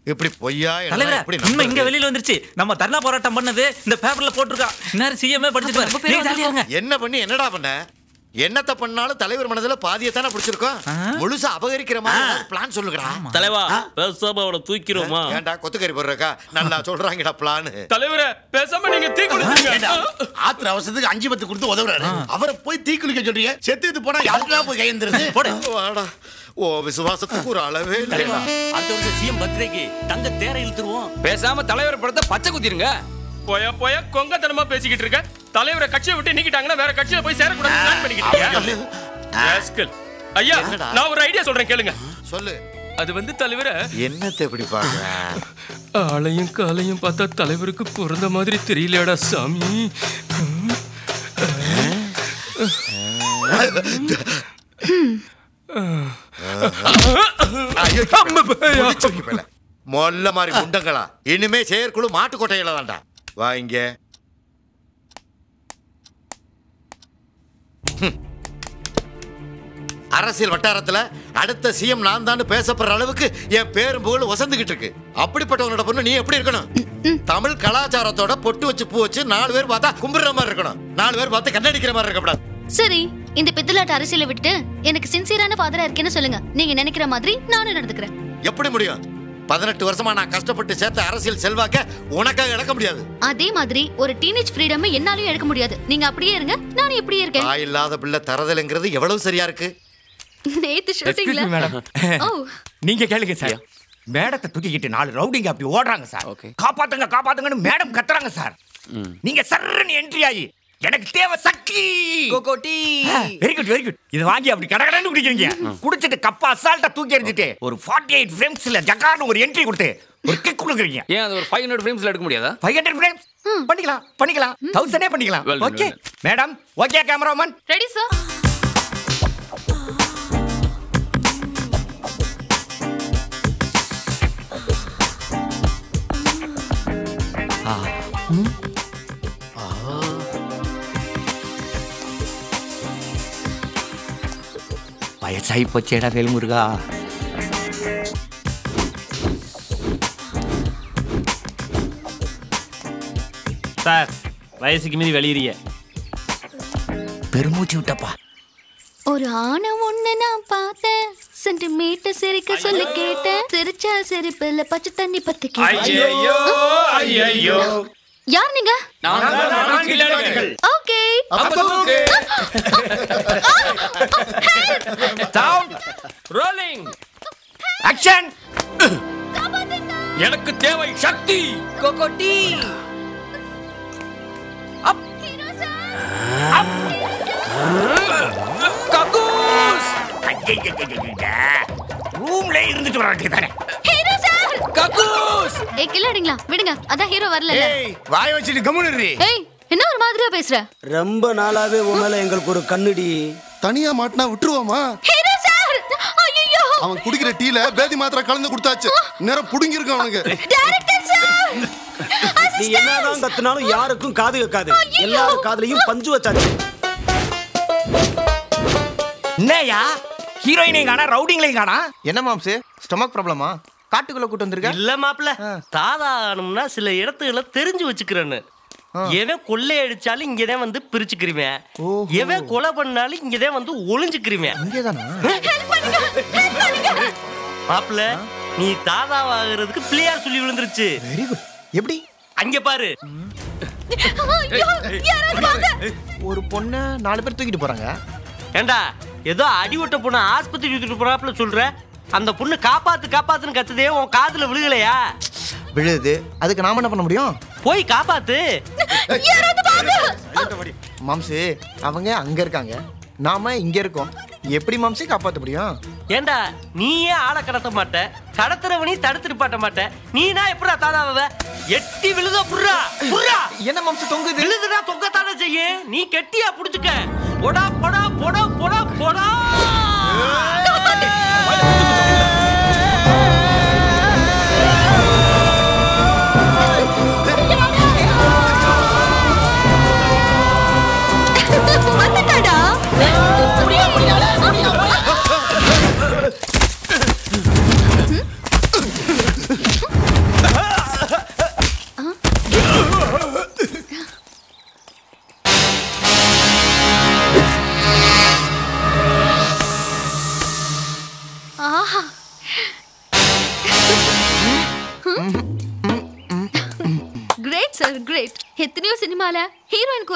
இப்படி பொய்யா என்ன தலைவரே இப்படி உண்மை இங்க நம்புறது? வெளியில வந்துருச்சு நம்ம தர்ணா போராட்டம் பண்ணது இந்த பேப்பர்ல போட்டிருக்கா இந்நேரம் சிஎம்ஏ படிச்சிட்டு நீங்க ஜாலியா இருங்க என்ன பண்ணி என்னடா பண்ண என்னத்த பண்ணாலும் தலைவர் மனதுல பாதியத்தானே பிடிச்சிருக்கோம் முழுசா அபகரிக்கிற மாதிரி பிளான் சொல்லுங்கடா தலைவா பேசாம அவனை தூக்கிடுவோமா ஏன்டா கொத்துக்கறி போடுறக்கா நல்லா சொல்றாங்கடா பிளான் தலைவரே பேசாம நீங்க தீ குடிச்சீங்க ஆத்திர அவசரத்துக்கு அஞ்சு பத்து கொடுத்து உதவுறாரு அவரை போய் தீ குளிக்க சொல்றீங்க செத்துட்டு போனா யாருக்கா போய் கையெழுந்துருது வாடா ஓ விசுவாசத்துக்கு ஒரு அளவே இல்லைடா அடுத்த வருஷம் சிஎம் பர்த்டேக்கு தங்க தேர இழுத்துருவோம் பேசாம தலைவர் படத்தை பச்சை குத்திருங்க போயா போயா கொங்கத்தனமா பேசிக்கிட்டு இருக்க தலைவரை கட்சியை விட்டு நீக்கிட்டாங்கன்னா வேற கட்சியில போய் சேரக்கூடாது பிளான் பண்ணிக்கிட்டீங்க ராஸ்கல். ஐயா என்னடா? நான் ஒரு ஐடியா சொல்றேன் கேளுங்க சொல்லு அது வந்து தலைவரை என்னத்தை இப்படி பாக்குற ஆளையும் காலையும் பார்த்தா தலைவருக்கு பிறந்த மாதிரி தெரியலடா சாமி ஐயோ, முடிச்சுக்கு மேல. மொல்ல மாதிரி முண்டங்களா இனிமே செயற்குழு மாட்டுக்கொட்டையில தான்டா வா இங்க ஹம். அரசியல் வட்டாரத்துல அடுத்த சிஎம் நான் தான் பேசப்படுற அளவுக்கு என் பேரும் புகழ் வசந்துகிட்டு இருக்கு அப்படிப்பட்டவனோட பொண்ணு நீ எப்படி இருக்கணும் தமிழ் கலாச்சாரத்தோட பொட்டு வச்சு பூ வச்சு நாலு பேர் பார்த்தா கும்பிடுற மாதிரி இருக்கணும் நாலு பேர் பார்த்து கண்ணடிக்கிற மாதிரி இருக்கக்கூடாது சரி இந்த பித்தலாட்ட அரசியலை விட்டு எனக்கு சின்சியரான ஃபாதரா இருக்கேன்னு சொல்லுங்க நீங்க நினைக்கிற மாதிரி நானும் நடந்துக்கிறேன் எப்படி முடியும் பதினெட்டு வருஷமா நான் கஷ்டப்பட்டு சேர்த்த அரசியல் செல்வாக்க உனக்காக இழக்க முடியாது அதே மாதிரி ஒரு டீனேஜ் ஃப்ரீடம் என்னாலயும் எடுக்க முடியாது நீங்க அப்படியே இருங்க நானும் இப்படியே இருக்கேன் தாய் இல்லாத பிள்ளை தரதலைங்கிறது எவ்வளவு சரியா இருக்கு நேத்து ஷூட்டிங்ல மேடம் ஓ நீங்க கேளுங்க சார் மேடத்தை தூக்கிக்கிட்டு நாலு ரவுடிங்க அப்படி ஓடுறாங்க சார் காப்பாத்துங்க காப்பாத்துங்கன்னு மேடம் கத்துறாங்க சார் நீங்க சர்ன்னு என்ட்ரி ஆகி எனக்கு தேவை சக்தி கோகோட்டி வெரி குட் வெரி குட் இது வாங்கி அப்படி கடகடன்னு குடிக்கிறீங்க குடிச்சிட்டு கப்பா அசால்ட்டா தூக்கி எறிஞ்சிட்டு ஒரு 48 எயிட் ஃப்ரேம்ஸ்ல ஜகான்னு ஒரு என்ட்ரி கொடுத்து ஒரு கிக் கொடுக்குறீங்க ஏன் அது ஒரு ஃபைவ் ஹண்ட்ரட் ஃப்ரேம்ஸ்ல எடுக்க முடியாதா ஃபைவ் ஹண்ட்ரட் ஃப்ரேம்ஸ் பண்ணிக்கலாம் பண்ணிக்கலாம் தௌசண்டே பண்ணிக்கலாம் Well done, okay well madam okay cameraman ready sir வயசாகி போச்சேடா வேல்முருகா சார் வயசுக்கு மீறி வெளியிறிய பெருமூச்சு விட்டப்பா ஒரு ஆணை ஒண்ணு நான் பார்த்தேன் சென்டிமீட்டர் சிரிக்க சொல்லி கேட்டேன் சிரிச்சா சிரிப்புல பச்சை தண்ணி பத்தி ஐயையோ, ஐயையோ. யார் நீங்க ஓகே சவுண்ட் ரோலிங் ஆக்ஷன் எனக்கு தேவை சக்தி கோகோட்டி கக்கூஸ் ரூம்ல இருந்துட்டு வர வேண்டியதானே ஹீரோ சார் கக்கூஸ் ஏய் கில்லாடிங்களா விடுங்க அதான் ஹீரோ வரல ஏய் வாய வச்சுட்டு கம்முன்னு ஏய் என்ன ஒரு மாதிரியா பேசுற ரொம்ப நாளாவே உன் மேல எங்களுக்கு ஒரு கண்ணுடி தனியா மாட்டினா விட்டுருவோமா ஹீரோ சார் ஐயோ அவன் குடிக்கிற டீல பேதி மாத்திரை கலந்து கொடுத்தாச்சு நேரம் புடுங்கி இருக்கான் அவனுக்கு டைரக்டர் சார் நீ என்னதான் கத்துனாலும் யாருக்கும் காது கேட்காது எல்லாரும் காதுலயும் பஞ்சு வச்சாச்சு என்னையா ஹீரோயினையும் காணா ரவுடிங்களையும் காணா என்ன மாம்சு ஸ்டொமக் ப்ராப்ளமா காட்டுக்குள்ள கூட்டு வந்திருக்க இல்ல மாப்ள தாதா ஆகணும்னா சில இடத்துகளை தெரிஞ்சு வச்சுக்கிறேன்னு எவன் கொள்ளை அடிச்சாலும் இங்கதான் வந்து பிரிச்சுக்கிருவேன் எவன் கொலை பண்ணாலும் இங்கதான் வந்து ஒளிஞ்சுக்கிருவேன் இங்கேதானா மாப்ள நீ தாதாவாகிறதுக்கு பிள்ளையார் சொல்லி விழுந்துருச்சு வெரி குட் எப்படி அங்க பாரு ஒரு பொண்ணை நாலு பேர் தூக்கிட்டு போறாங்க ஏண்டா ஏதோ அடிவட்ட பொண்ணு ஆஸ்பத்திரி தூக்கிட்டு போறாப்புல சொல்ற அந்த பொண்ணு காப்பாத்து காப்பாத்துன்னு கத்துதே உன் காதுல விழுகலையா விழுது அதுக்கு நாம என்ன பண்ண முடியும் போய் காப்பாத்து மாம்சு அவங்க அங்க இருக்காங்க நாம இங்க இருக்கோம் எப்படி மாம்சு காப்பாத்த முடியும் ஏண்டா நீயே ஆளை கடத்த மாட்ட கடத்துறவனி தடுத்துட்டு பாட்ட மாட்ட நீனா எப்படா தாதாவ எட்டி விழுத புர்ரா புர்ரா என்ன மாம்சு தொங்குது விழுதுனா தொங்கத்தானே செய்ய நீ கெட்டியா புடிச்சுக்க பொடா பொடா பொடா பொடா பொடா வந்துட்டாடா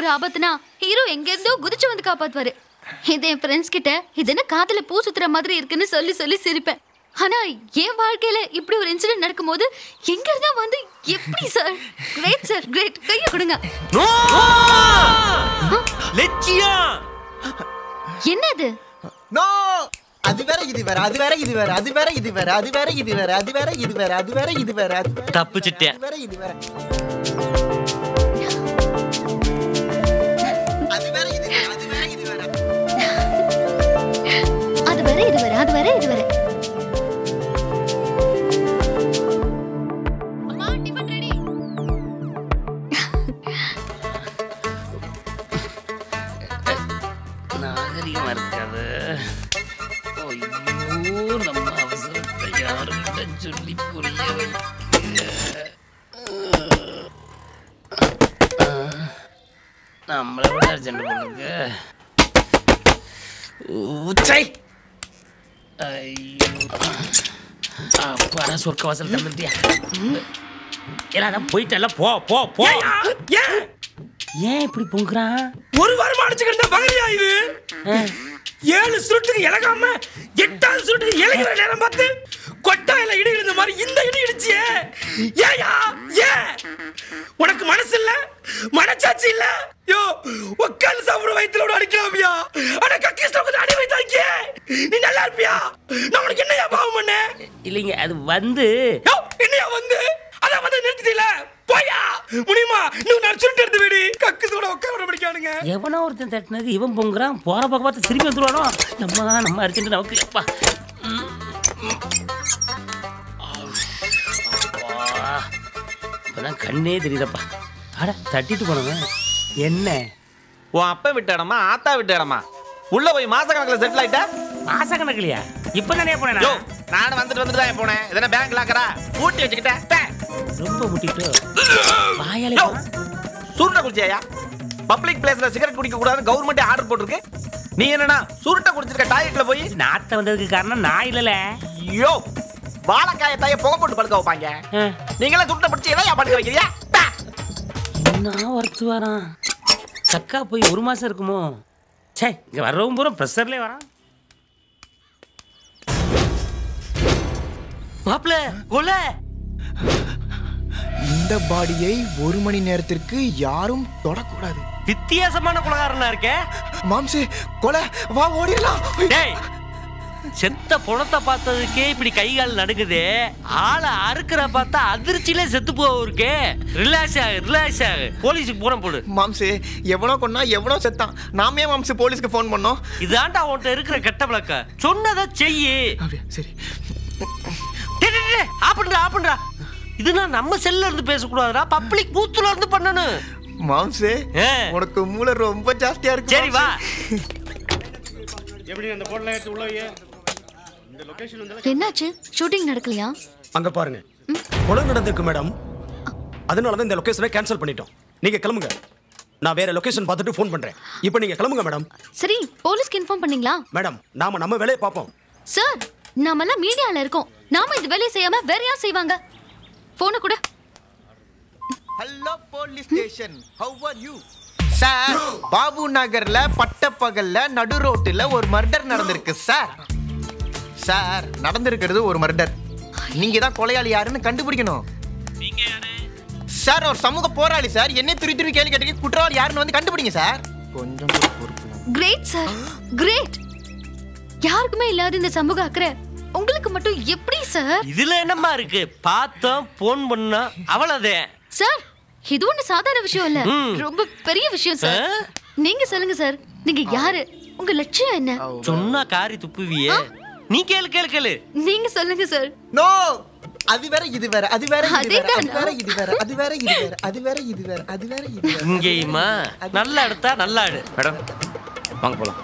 ஒரு ஆபத்துனா ஹீரோ எங்க இருந்தோ குதிச்சு வந்து காப்பாத்துவாரு இது என் ஃப்ரெண்ட்ஸ் கிட்ட இது என்ன காதுல பூ சுத்துற மாதிரி இருக்குன்னு சொல்லி சொல்லி சிரிப்பேன் ஆனா என் வாழ்க்கையில இப்படி ஒரு இன்சிடென்ட் நடக்கும்போது எங்க இருந்தா வந்து எப்படி சார் கிரேட் சார் கிரேட் கைய கொடுங்க லட்சியம் என்ன இது நோ அது வேற இது வேற அது வேற இது வேற அது வேற இது வேற அது வேற இது வேற அது வேற இது வேற அது வேற இது வேற அது வேற தப்பிச்சிட்டேன் அது வேற இது வேற அது வேற இது வேற அது வேற இது வேற நாகரிகமா இருக்காது ஐயோ நம்ம அவசரத்தை யாருக்கிட்ட சொல்லி புரிய வைக்க நம்மளை விட அர்ஜென்ட் பண்ணுங்க உச்சை ஐயோ அப்பாடா சொர்க்க வாசல் தந்துட்டியா எல்லாம் போயிட்டல போ போ போ ஏன் இப்படி பொங்குறான் ஒரு வாரமா அடிச்சுக்கிட்ட பகலியா இது ஏழு சுருட்டுக்கு இலகாம எட்டாவது சுருட்டுக்கு இலகிற நேரம் பார்த்து கொட்டாயில இடி விழுந்த மாதிரி இந்த இடி இடிச்சியே ஏயா ஏன் உனக்கு மனசு இல்ல மனச்சாட்சி இல்ல யோ உட்கார்ந்து சாப்பிட வயித்துல விட அடிக்கலாமியா ஆனா கக்கிஸ்ட உட்காந்து அடி வைத்து அடிக்கியே நீ நல்லா இருப்பியா நான் உனக்கு என்னையா பாவம் பண்ணேன் இல்லைங்க அது வந்து யோ என்னையா வந்து அதான் வந்து நிறுத்திட்டீல போயா முடியுமா நீ நான் சுருட்டு எடுத்து விடு கக்கிஸோட உட்கார விட பிடிக்கானுங்க எவனோ ஒருத்தன் தட்டினது இவன் பொங்குறான் போற பக்கம் பார்த்து திரும்பி வந்துருவானோ நம்ம நம்ம அர்ஜென்ட் நமக்கு அப்பா ம், ம். அப்பா. இப்பதான் கண்ணே தெரியுதப்பா அட தட்டிட்டு போனவன் என்ன உன் அப்பா விட்ட இடமா ஆத்தா விட்ட இடமா உள்ள போய் மாச கணக்குல செட்டில் ஆயிட்ட மாச கணக்குலையா இப்ப தானே போனேன் யோ நானும் வந்துட்டு வந்துட்டு தான் போனேன் இதென்ன பேங்க் லாக்கரா பூட்டி வச்சுக்கிட்டேன் ரொம்ப முட்டிட்டு வாயாலே யோ சுருட்டை குடிச்சியா பப்ளிக் பிளேஸ்ல சிகரெட் குடிக்க கூடாதுன்னு கவர்மெண்ட் ஆர்டர் போட்டிருக்கு நீ என்னன்னா சுருட்டை குடிச்சிருக்க டாய்லெட்ல போய் நாத்த வந்ததுக்கு காரணம் நான் இல்லல யோ வாழைக்காய தாய புகை போட்டு படுக்க வைப்பாங்க நீங்களாம் சுருட்டை பிடிச்சி எதையா படுக்க வைக்கிறியா டா. என்ன ஒருத்து வரான் சக்கா போய் ஒரு மாசம் இருக்குமோ சே இங்க வர்றவும் பூரா ப்ரெஷர்லேயே வரான் மாப்பிள கொலை இந்த பாடியை ஒரு மணி நேரத்திற்கு யாரும் தொடக்கூடாது வித்தியாசமான கொலகாரனா இருக்க மாம்சே கொலை வா ஓடிடலாம் டேய் செத்த புணத்தை பார்த்ததுக்கே இப்படி கை கால் நடுங்குது ஆளை அறுக்கிற பார்த்தா அதிர்ச்சியிலே செத்து போவருக்கு ரிலாக்ஸ் ஆகு ரிலாக்ஸ் ஆகு போலீஸுக்கு போன போடு மாம்சே எவனோ கொன்னா எவனோ செத்தான் நாமே மாம்சே போலீஸ்க்கு ஃபோன் பண்ணோம் இதாண்டா உன்கிட்ட இருக்கிற கெட்ட பழக்கம் சொன்னதை செய்யு சரி டேய், டேய், டேய், ஆப்புன்றா ஆப்புன்றா இதுனா நம்ம செல்ல இருந்து பேசக்கூடாதுடா பப்ளிக் பூத்துல இருந்து பண்ணணும் மாம்சே உனக்கு மூளை ரொம்ப ஜாஸ்தியா இருக்கு சரி வா எப்படி அந்த போன்ல எடுத்து உள்ள வைய இந்த லொகேஷன் வந்து என்னாச்சு ஷூட்டிங் நடக்கலையா அங்க பாருங்க கொலை நடந்திருக்கு மேடம் அதனால தான் இந்த லொகேஷனை கேன்சல் பண்ணிட்டோம் நீங்க கிளம்புங்க நான் வேற லொகேஷன் பார்த்துட்டு ஃபோன் பண்றேன் இப்போ நீங்க கிளம்புங்க மேடம் சரி போலீஸ்க்கு இன்ஃபார்ம் பண்ணீங்களா மேடம் நாம நம்ம வேலையை பார்ப்போம் சார் நாமெல்லாம் மீடியால இருக்கோம் நாம இந்த வேலையை செய்யாம வேற யார் செய்வாங்க போன கூட hello police station how are you sir Babu நகர்ல பட்டப்பகல்ல நடு ரோட்டுல ஒரு மர்டர் நடந்திருக்கு சார் சார் நடந்திருக்கிறது ஒரு மர்டர் நீங்க தான் கொலையாளி யாருன்னு கண்டுபிடிக்கணும் சார் ஒரு சமூக போராளி சார் என்ன துரி துரி கேள்வி கேட்டு குற்றவாளி யாருன்னு வந்து கண்டுபிடிங்க சார் கொஞ்சம் கூட பொறுப்பு கிரேட் சார் கிரேட் யாருக்குமே இல்லாத இந்த சமூக அக்கறை உங்களுக்கு மட்டும் எப்படி சார் இதுல என்னம்மா இருக்கு பார்த்தோம் போன் பண்ணோம் அவ்வளவுதான் சார் இது ஒண்ணு சாதாரண விஷயம் இல்ல ம். ரொம்ப பெரிய விஷயம் சார் நீங்க சொல்லுங்க சார் நீங்க யாரு உங்க லட்சியம் என்ன சொன்னா காரி துப்புவியே நீ கேளு கேளு கேளு நீங்க சொல்லுங்க சார் நோ அது வேற இது வேற அது வேற இது வேற அது அதேதானா? வேற இது வேற அது வேற இது வேற அது வேற இது வேற அது வேற இது வேற இங்கேயுமா நல்லா எடுத்தா நல்லா எடு மேடம் வாங்க போலாம்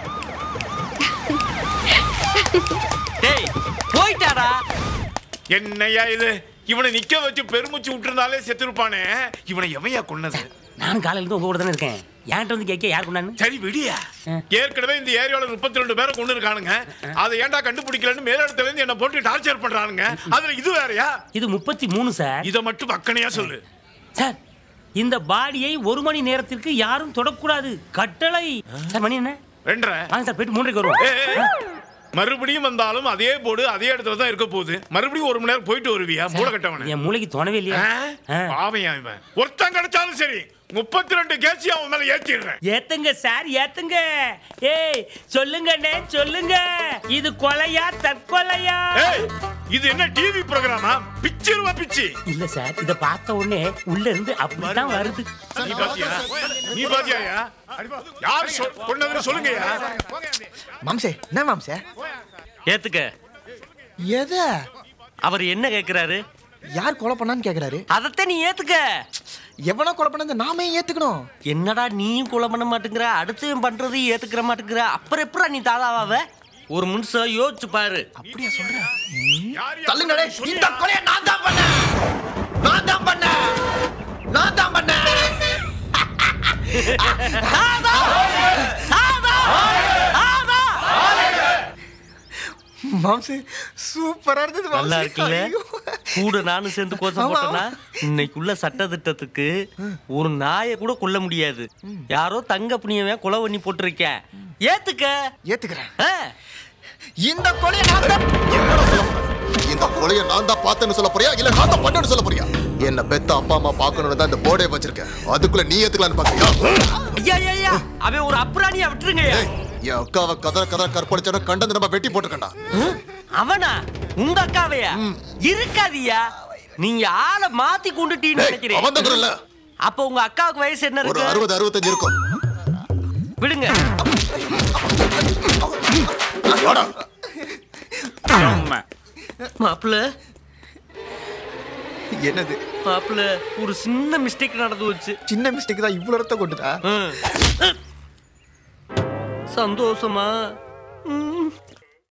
டேய் போயிட்டாடா என்னையா இது இவனை நிக்க வச்சு பெருமூச்சு விட்டுருந்தாலே செத்துருப்பானே இவனை எவையா கொன்னது நானும் காலையில இருந்து உங்க கூட தானே இருக்கேன் என்கிட்ட வந்து கேட்க யார் கொண்டான்னு சரி விடியா ஏற்கனவே இந்த ஏரியால முப்பத்தி ரெண்டு பேரை கொண்டு இருக்கானுங்க அதை ஏன்டா கண்டுபிடிக்கலன்னு மேலிடத்துல இருந்து என்ன போட்டு டார்ச்சர் பண்றானுங்க அதுல இது வேறயா இது முப்பத்தி மூணு சார் இதை மட்டும் அக்கனையா சொல்லு சார் இந்த பாடியை ஒரு மணி நேரத்திற்கு யாரும் தொடக்கூடாது கட்டளை சார் மணி என்ன ரெண்டரை வாங்க சார் போயிட்டு மூன்றைக்கு வருவோம் ஏய், ஏய். மறுபடியும் வந்தாலும் அதே போர்டு அதே இடத்துல தான் இருக்க போகுது மறுபடியும் ஒரு மணி நேரம் போயிட்டு வருவியா மூளை கட்டவன என் மூளைக்கு தோணவே இல்லையா பாவையா இவன் ஒருத்தன் கிடைச்சாலும் சரி முப்பத்தி ரெண்டு கேசியும் அவன் மேல ஏத்திடுறேன் ஏத்துங்க சார் ஏத்துங்க ஏய் சொல்லுங்கண்ணே சொல்லுங்க இது கொலையா தற்கொலையா ஏய், இது என்ன டிவி ப்ரோக்ராமா பிச்சிருவா பிச்சி இல்ல சார் இத பார்த்த உடனே உள்ள இருந்து அப்படிதான் வருது நீ பாத்தியா நீ பாத்தியாயா யார் சொ- கொண்டதுன்னு சொல்லுங்கயா மாம்சே என்ன மாம்சே ஏத்துக்க எத அவர் என்ன கேக்குறாரு யார் கொலை பண்ணான்னு கேக்குறாரு அதத்தை நீ ஏத்துக்க எவனோ கொலை பண்ணது நாமே ஏத்துக்கணும் என்னடா நீயும் கொலை பண்ண மாட்டேங்கிற அடுத்தவன் பண்றதையும் ஏத்துக்கிற மாட்டேங்கிற அப்புறம் எப்படா நீ தாதாவாவ ஒரு நிமிஷம் யோசிச்சு பாரு அப்படியா சொல்ற தள்ளுங்கடே இந்த கொலையை நான் தான் பண்ணேன் நான் தான் பண்ணேன் நான் தான் பண்ணேன் மாம்சே சூப்பரா இருந்தது மாம்சே. நல்லா இருக்குல்ல ஐயோ. கூட நானும் சேர்ந்து கோசம் ஆமா. போட்டேன்னா இன்னைக்குள்ள சட்ட திட்டத்துக்கு ஒரு நாயை கூட கொல்ல முடியாது யாரோ தங்க புண்ணியவன் கொலை பண்ணி போட்டிருக்கேன் ஏத்துக்க ஏத்துக்கிறேன் ஆ. இந்த கொலையை நான் தான் இந்த கொலையை நான் தான் பார்த்தேன்னு சொல்ல போறியா இல்ல நான் தான் பண்ணேன்னு சொல்ல போறியா என்ன பெத்த அப்பா அம்மா பார்க்கணும்னு தான் இந்த போர்டே வச்சிருக்கேன் அதுக்குள்ள நீ ஏத்துக்கலாம்னு பாக்குறியா ஐயா ஐயா, ஐயா அவன் ஒரு அப்புறாணியா விட்டுருங்க என் அக்காவை கதற கதற கற்பழிச்சவன கண்டது நம்ம வெட்டி போட்டுக்கண்டா அவனா உங்க அக்காவையா இருக்காதியா நீங்க ஆளை மாத்தி கொண்டுட்டீன்னு நினைக்கிறேன் அவன் தான் இல்ல அப்ப உங்க அக்காவுக்கு வயசு என்ன ஒரு இருக்கு அறுபது அறுபத்தஞ்சு இருக்கும் விடுங்க மாப்பிள்ள என்னது மாப்பிள்ள ஒரு சின்ன மிஸ்டேக் நடந்து வச்சு சின்ன மிஸ்டேக் தான் இவ்வளவு ரத்தம் கொண்டுட்டா சந்தோஷமா ம்.